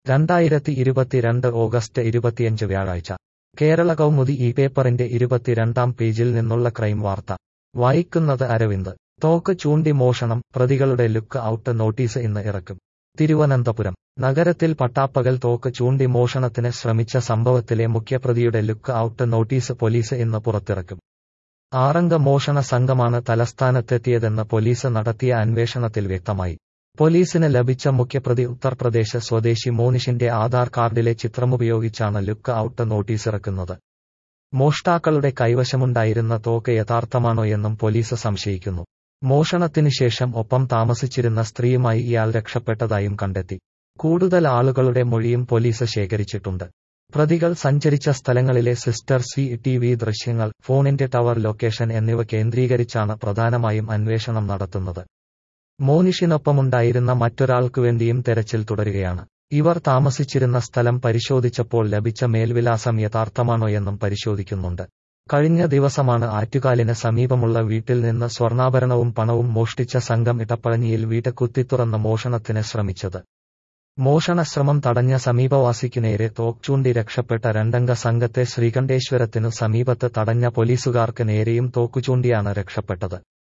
രണ്ടായിരത്തി ഇരുപത്തിരണ്ട് ഓഗസ്റ്റ് ഇരുപത്തിയഞ്ച് വ്യാഴാഴ്ച കേരള കൗമുദി ഈ പേപ്പറിന്റെ ഇരുപത്തിരണ്ടാം പേജിൽ നിന്നുള്ള ക്രൈം വാർത്ത വായിക്കുന്നത് അരവിന്ദ് തോക്ക് ചൂണ്ടി മോഷണം പ്രതികളുടെ ലുക്ക് ഔട്ട് നോട്ടീസ് ഇന്ന് ഇറക്കും തിരുവനന്തപുരം നഗരത്തിൽ പട്ടാപ്പകൽ തോക്ക് ചൂണ്ടി മോഷണത്തിന് ശ്രമിച്ച സംഭവത്തിലെ മുഖ്യപ്രതിയുടെ ലുക്ക് ഔട്ട് നോട്ടീസ് പോലീസ് ഇന്ന് പുറത്തിറക്കും ആറംഗ മോഷണ സംഘമാണ് തലസ്ഥാനത്തെത്തിയതെന്ന് പോലീസ് നടത്തിയ അന്വേഷണത്തിൽ വ്യക്തമായി പോലീസിന് ലഭിച്ച മുഖ്യപ്രതി ഉത്തർപ്രദേശ് സ്വദേശി മോനിഷിന്റെ ആധാർ കാർഡിലെ ചിത്രമുപയോഗിച്ചാണ് ലുക്ക് ഔട്ട് നോട്ടീസ് ഇറക്കുന്നത് മോഷ്ടാക്കളുടെ കൈവശമുണ്ടായിരുന്ന തോക്ക് യഥാർത്ഥമാണോയെന്നും പോലീസ് സംശയിക്കുന്നു മോഷണത്തിനു ശേഷം ഒപ്പം താമസിച്ചിരുന്ന സ്ത്രീയുമായി ഇയാൾ രക്ഷപ്പെട്ടതായും കണ്ടെത്തി കൂടുതൽ ആളുകളുടെ മൊഴിയും പോലീസ് ശേഖരിച്ചിട്ടുണ്ട് പ്രതികൾ സഞ്ചരിച്ച സ്ഥലങ്ങളിലെ സിസ്റ്റർ സി ടി വി ദൃശ്യങ്ങൾ ഫോണിന്റെ ടവർ ലൊക്കേഷൻ എന്നിവ കേന്ദ്രീകരിച്ചാണ് പ്രധാനമായും അന്വേഷണം നടത്തുന്നത് മോനിഷിനൊപ്പമുണ്ടായിരുന്ന മറ്റൊരാൾക്കുവേണ്ടിയും തെരച്ചിൽ തുടരുകയാണ് ഇവർ താമസിച്ചിരുന്ന സ്ഥലം പരിശോധിച്ചപ്പോൾ ലഭിച്ച മേൽവിലാസം യഥാർത്ഥമാണോയെന്നും പരിശോധിക്കുന്നുണ്ട് കഴിഞ്ഞ ദിവസമാണ് ആറ്റുകാലിന് സമീപമുള്ള വീട്ടിൽ നിന്ന് സ്വർണ്ണാഭരണവും പണവും മോഷ്ടിച്ച സംഘം ഇടപ്പഴഞ്ഞിയിൽ വീട്ട് കുത്തിത്തുറന്ന് മോഷണത്തിന് ശ്രമിച്ചത് മോഷണശ്രമം തടഞ്ഞ സമീപവാസിക്ക് നേരെ തോക്ചൂണ്ടി രക്ഷപ്പെട്ട രണ്ടംഗ സംഘത്തെ ശ്രീകണ്ഠേശ്വരത്തിനു സമീപത്ത് തടഞ്ഞ പോലീസുകാർക്ക് നേരെയും തോക്കുചൂണ്ടിയാണ് രക്ഷപ്പെട്ടത്